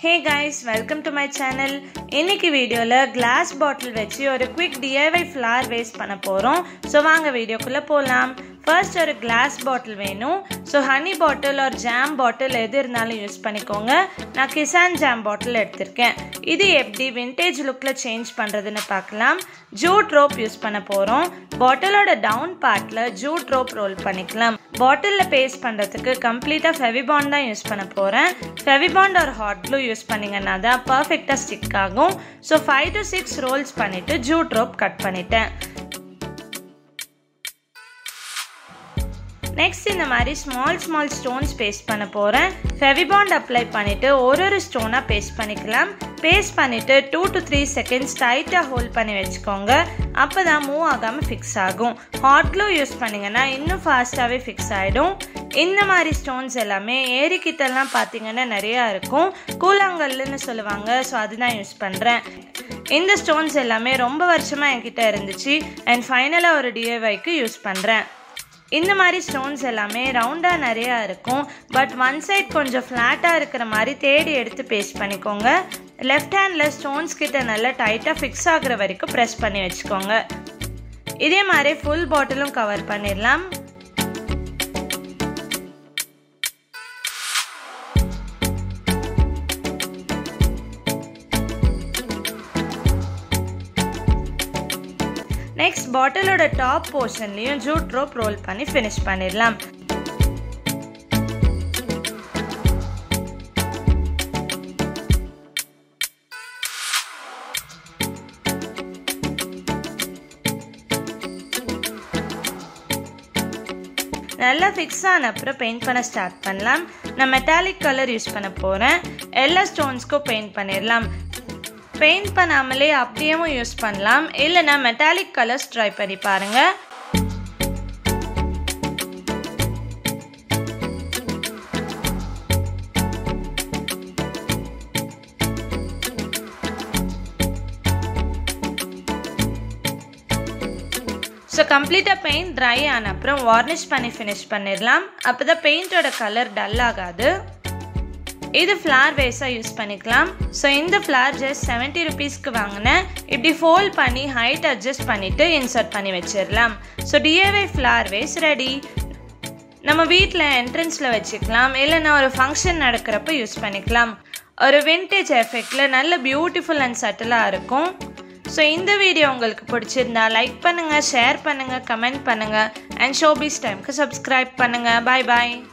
hey guys welcome to my channel இன்னைக்கு வீடியோவில் glass bottle வச்சு ஒரு குவிக் டிஐவை ஃப்ளார் வேஸ்ட் பண்ண போகிறோம் ஸோ வாங்க வீடியோக்குள்ளே போகலாம் ஃபர்ஸ்ட் ஒரு கிளாஸ் பாட்டில் வேணும் ஸோ ஹனி பாட்டில் ஒரு ஜாம் பாட்டில் எது இருந்தாலும் யூஸ் பண்ணிக்கோங்க நான் கிசான் ஜாம் பாட்டில் எடுத்திருக்கேன் இது எப்படி விண்டேஜ் லுக்கில் சேஞ்ச் பண்ணுறதுன்னு பார்க்கலாம் ஜூட் ரோப் யூஸ் பண்ண போகிறோம் பாட்டிலோட டவுன் பார்ட்டில் ஜூட் ரோப் ரோல் பண்ணிக்கலாம் பாட்டிலில் பேஸ்ட் பண்ணுறதுக்கு கம்ப்ளீட்டாக ஃபெவிபாண்ட் தான் யூஸ் பண்ண போகிறேன் ஃபெவிபாண்ட் ஒரு ஹாட் க்ளூ யூஸ் பண்ணிங்கன்னா தான் பர்ஃபெக்டாக ஸ்டிக் ஆகும் so five to six rolls பண்ணிவிட்டு ஜூட் ரோப் கட் பண்ணிட்டேன் நெக்ஸ்ட் இந்த மாதிரி ஸ்மால் ஸ்மால் ஸ்டோன்ஸ் பேஸ்ட் பண்ண போகிறேன் ஃபெவிபாண்ட் அப்ளை பண்ணிவிட்டு ஒரு ஒரு ஸ்டோனாக பேஸ்ட் பண்ணிக்கலாம் பேஸ்ட் பண்ணிவிட்டு டூ டு த்ரீ செகண்ட்ஸ் டைட்டாக ஹோல்ட் பண்ணி வச்சுக்கோங்க அப்போ தான் மூவ் ஆகாமல் ஃபிக்ஸ் ஆகும் ஹாட் க்ளூ யூஸ் பண்ணிங்கன்னா இன்னும் ஃபாஸ்ட்டாகவே ஃபிக்ஸ் ஆகிடும் இந்த மாதிரி ஸ்டோன்ஸ் எல்லாமே ஏரிக்கிட்டெல்லாம் பார்த்தீங்கன்னா நிறையா இருக்கும் கூழாங்கல்லுன்னு சொல்லுவாங்க ஸோ அதுதான் யூஸ் பண்ணுறேன் இந்த ஸ்டோன்ஸ் எல்லாமே ரொம்ப வருஷமாக என்கிட்ட இருந்துச்சு அண்ட் ஃபைனலாக ஒரு டிஏவைக்கு யூஸ் பண்ணுறேன் இந்த மாதிரி ஸ்டோன்ஸ் எல்லாமே ரவுண்டாக நிறையா இருக்கும் பட் ஒன் சைட் கொஞ்சம் ஃப்ளாட்டாக இருக்கிற மாதிரி தேடி எடுத்து பேஸ்ட் பண்ணிக்கோங்க லெஃப்ட் ஹேண்டில் ஸ்டோன்ஸ் கிட்ட நல்லா டைட்டாக ஃபிக்ஸ் ஆகுற வரைக்கும் ப்ரெஸ் பண்ணி வச்சுக்கோங்க இதே மாதிரி ஃபுல் பாட்டிலும் கவர் பண்ணிடலாம் நெக்ஸ்ட் பாட்டிலோட டாப் போர்ஷன்லையும் ஜூட் ரோப் ரோல் பண்ணி ஃபினிஷ் பண்ணிடலாம் நல்லா ஃபிக்ஸ் ஆன அப்புறம் பெயிண்ட் பண்ண ஸ்டார்ட் பண்ணலாம் நான் மெட்டாலிக் கலர் யூஸ் பண்ண போகிறேன் எல்லா ஸ்டோன்ஸ்க்கும் பெயிண்ட் பண்ணிடலாம் பெயிண்ட் பண்ணாமலே அப்படியேவும் யூஸ் பண்ணலாம் இல்லைனா மெட்டாலிக் கலர்ஸ் ட்ரை பண்ணி பாருங்கள் ஸோ கம்ப்ளீட்டாக பெயிண்ட் ட்ரை ஆன அப்புறம் வார்னிஷ் பண்ணி ஃபினிஷ் பண்ணிடலாம் அப்போ தான் பெயிண்டோட கலர் டல் ஆகாது இது ஃப்ளார் வேஸாக யூஸ் பண்ணிக்கலாம் ஸோ இந்த ஃப்ளார் ஜஸ்ட் செவன்ட்டி ருபீஸ்க்கு வாங்கினேன் இப்படி ஃபோல்ட் பண்ணி ஹைட் அட்ஜஸ்ட் பண்ணிவிட்டு இன்சர்ட் பண்ணி வச்சிடலாம் ஸோ டிஏவை ஃப்ளார் வேஸ் ரெடி நம்ம வீட்டில் என்ட்ரன்ஸில் வச்சுக்கலாம் இல்லைன்னா ஒரு ஃபங்க்ஷன் நடக்கிறப்ப யூஸ் பண்ணிக்கலாம் ஒரு வின்டேஜ் எஃபெக்டில் நல்ல பியூட்டிஃபுல் அண்ட் சட்டிலாக இருக்கும் ஸோ இந்த வீடியோ உங்களுக்கு பிடிச்சிருந்தா லைக் பண்ணுங்கள் ஷேர் பண்ணுங்கள் கமெண்ட் பண்ணுங்கள் அண்ட் ஷோபீஸ் டைம்க்கு சப்ஸ்கிரைப் பண்ணுங்கள் பாய் பாய்